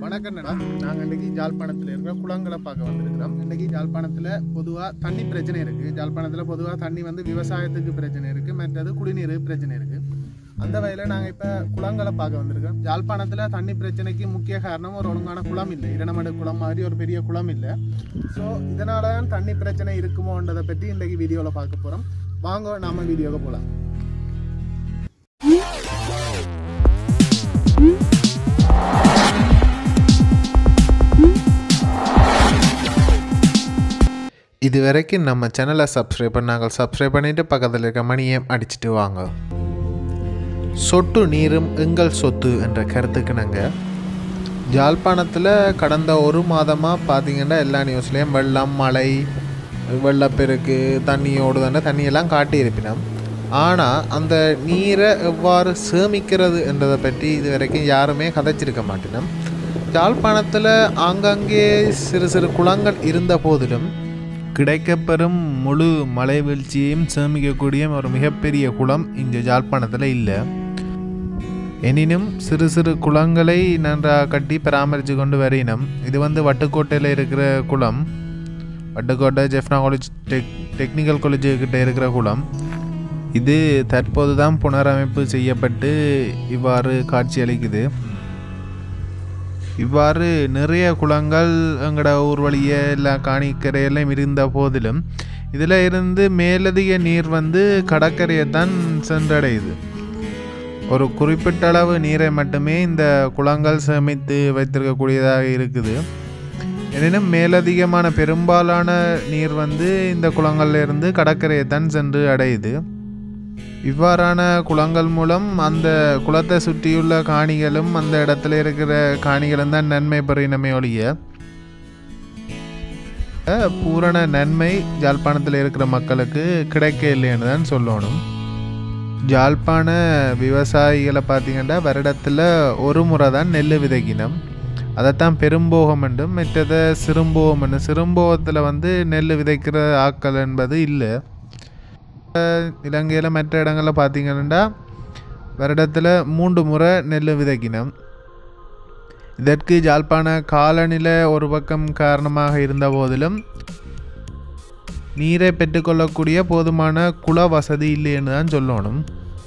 வணக்கம்டா நாங்கள் இன்றைக்கி ஜாழ்ப்பாணத்தில் இருக்கிற குளங்களை பார்க்க வந்திருக்கிறோம் இன்றைக்கி ஜாழ்ப்பாணத்தில் பொதுவாக தண்ணி பிரச்சனை இருக்குது ஜாழ்ப்பாணத்தில் பொதுவாக தண்ணி வந்து விவசாயத்துக்கு பிரச்சனை இருக்குது மற்றது குடிநீர் பிரச்சனை இருக்குது அந்த வகையில் நாங்கள் இப்போ குளங்களை பார்க்க வந்திருக்கோம் ஜாழ்ப்பாணத்தில் தண்ணி பிரச்சனைக்கு முக்கிய காரணம் ஒரு ஒழுங்கான குளம் இல்லை இரண்டமடு குளம் மாதிரி ஒரு பெரிய குளம் இல்லை ஸோ இதனால தான் தண்ணி பிரச்சனை இருக்குமோன்றதை பற்றி இன்றைக்கி வீடியோவில் பார்க்க போகிறோம் வாங்க நாம வீடியோவுக்கு போகலாம் இது வரைக்கும் நம்ம சேனலை சப்ஸ்கிரைப் பண்ணாங்க சப்ஸ்கிரைப் பண்ணிவிட்டு பக்கத்தில் இருக்க மணியை அடிச்சுட்டு வாங்க சொட்டு நீரும் எங்கள் சொத்து என்ற கருத்துக்கு நாங்கள் ஜாழ்ப்பாணத்தில் கடந்த ஒரு மாதமாக பார்த்தீங்கன்னா எல்லா நியூஸ்லேயும் வெள்ளம் மழை வெள்ளப்பெருக்கு தண்ணி ஓடுதான தண்ணியெல்லாம் காட்டியிருப்பினோம் ஆனால் அந்த நீரை எவ்வாறு சேமிக்கிறது என்றதை பற்றி இது வரைக்கும் யாருமே கதைச்சிருக்க மாட்டினோம் யாழ்ப்பாணத்தில் ஆங்காங்கே சிறு சிறு குளங்கள் இருந்த போதிலும் கிடைக்கப்பெறும் முழு மலை வீழ்ச்சியையும் சேமிக்கக்கூடிய ஒரு மிகப்பெரிய குளம் இந்த யாழ்ப்பாணத்தில் இல்லை எனினும் சிறு சிறு குளங்களை நன்றாக கட்டி பராமரித்து கொண்டு வரையினம் இது வந்து வட்டுக்கோட்டையில் இருக்கிற குளம் Vaddukoddai Jaffna college tech technical college கிட்ட இருக்கிற குளம் இது தற்போது தான் புனரமைப்பு செய்யப்பட்டு இவ்வாறு காட்சியளிக்குது இவ்வாறு நிறைய குளங்கள் எங்களோட ஊர் வழியே எல்லாம் காணிக்கரையெல்லாம் இருந்த போதிலும் இதில் இருந்து மேலதிக நீர் வந்து கடற்கரையை தான் சென்றடையுது ஒரு குறிப்பிட்ட அளவு நீரை மட்டுமே இந்த குளங்கள் சேமித்து வைத்திருக்கக்கூடியதாக இருக்குது எனினும் மேலதிகமான பெரும்பாலான நீர் வந்து இந்த குளங்கள்ல இருந்து கடற்கரையை தான் சென்று அடையுது இவ்வாறான குளங்கள் மூலம் அந்த குளத்தை சுற்றியுள்ள காணிகளும் அந்த இடத்துல இருக்கிற காணிகளும் தான் நன்மை பெறினமே ஒழிய பூரண நன்மை ஜாழ்ப்பாணத்தில் இருக்கிற மக்களுக்கு கிடைக்க இல்லைன்னு தான் சொல்லணும் ஜாழ்ப்பாண விவசாயிகளை பார்த்தீங்கன்னா வருடத்தில் ஒரு முறை தான் நெல் விதைக்கினம் அதைத்தான் பெரும்போகம் என்றும் மற்றதை சிறும்போகம் என்று சிறும்போகத்தில் வந்து நெல் விதைக்கிற ஆக்கள் என்பது இல்லை இலங்கையில் மற்ற இடங்களில் பார்த்தீங்கன்னா வருடத்தில் மூன்று முறை நெல் விதைக்கினோம் இதற்கு ஜாழ்ப்பாண காலநிலை ஒரு பக்கம் காரணமாக இருந்த போதிலும் நீரை பெற்றுக்கொள்ளக்கூடிய போதுமான குள வசதி இல்லைன்னு தான் சொல்லணும்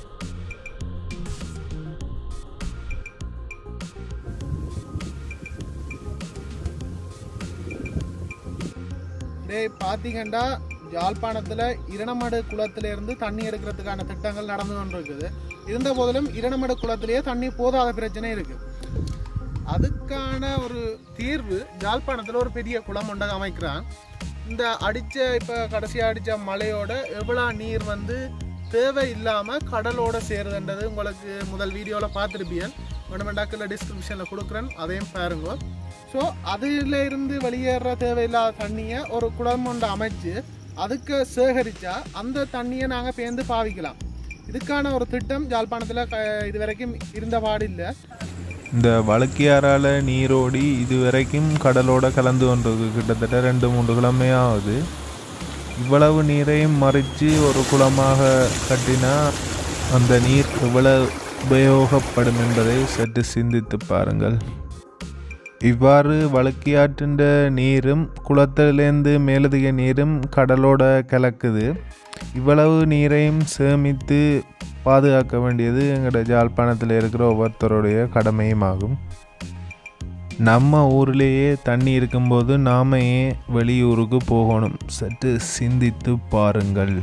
டேய் பார்த்தீங்கன்னா யாழ்ப்பாணத்தில் இரணமடு குளத்திலிருந்து தண்ணி எடுக்கிறதுக்கான திட்டங்கள் நடந்து கொண்டிருக்குது இருந்த போதிலும் இரணமடு குளத்திலேயே தண்ணி போதாத பிரச்சனை இருக்கு அதுக்கான ஒரு தீர்வு யாழ்ப்பாணத்தில் ஒரு பெரிய குளம் ஒன்றை அமைக்கிறான் இந்த அடித்த இப்போ கடைசியாக அடித்த மழையோட எவ்வளோ நீர் வந்து தேவை இல்லாமல் கடலோட சேருதுன்றது உங்களுக்கு முதல் வீடியோவில் பார்த்துருப்பீங்க வேணுமெண்டாக்கில் டிஸ்கிரிப்ஷனில் கொடுக்குறேன் அதையும் பாருங்க ஸோ அதில் இருந்து வெளியேற தேவையில்லாத தண்ணியை ஒரு குளம் ஒன்று அமைச்சு அதுக்கு சேகரித்தா அந்த தண்ணியை நாங்கள் பேர்ந்து பாவிக்கலாம் இதுக்கான ஒரு திட்டம் யாழ்ப்பாணத்தில் க இது வரைக்கும் இருந்த பாடு இல்லை இந்த வழக்கியாரால் நீரோடி இது வரைக்கும் கடலோட கலந்து கொண்டிருக்கு கிட்டத்தட்ட ரெண்டு மூன்று கிழமை ஆகுது இவ்வளவு நீரையும் மறித்து ஒரு குளமாக கட்டினா அந்த நீர் எவ்வளவு உபயோகப்படும் என்பதை சற்று சிந்தித்து பாருங்கள் இவ்வாறு வழக்கியாற்றின்ற நீரும் குளத்திலேருந்து மேலதிக நீரும் கடலோட கலக்குது இவ்வளவு நீரையும் சேமித்து பாதுகாக்க வேண்டியது எங்களோட ஜாழ்ப்பாணத்தில் இருக்கிற ஒவ்வொருத்தருடைய கடமையும் ஆகும் நம்ம ஊர்லேயே தண்ணி இருக்கும்போது நாம ஏன் வெளியூருக்கு போகணும் சற்று சிந்தித்து பாருங்கள்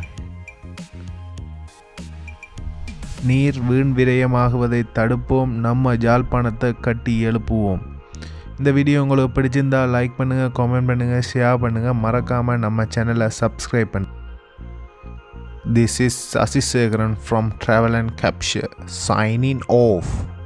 நீர் வீண் விரயமாகுவதை தடுப்போம் நம்ம ஜாழ்ப்பாணத்தை கட்டி எழுப்புவோம் இந்த வீடியோ உங்களுக்கு பிடிச்சிருந்தா லைக் பண்ணுங்கள் காமெண்ட் பண்ணுங்கள் ஷேர் பண்ணுங்கள் மறக்காமல் நம்ம சேனலை சப்ஸ்கிரைப் பண்ணு This is Asisekaran from Travel and Capture signing off.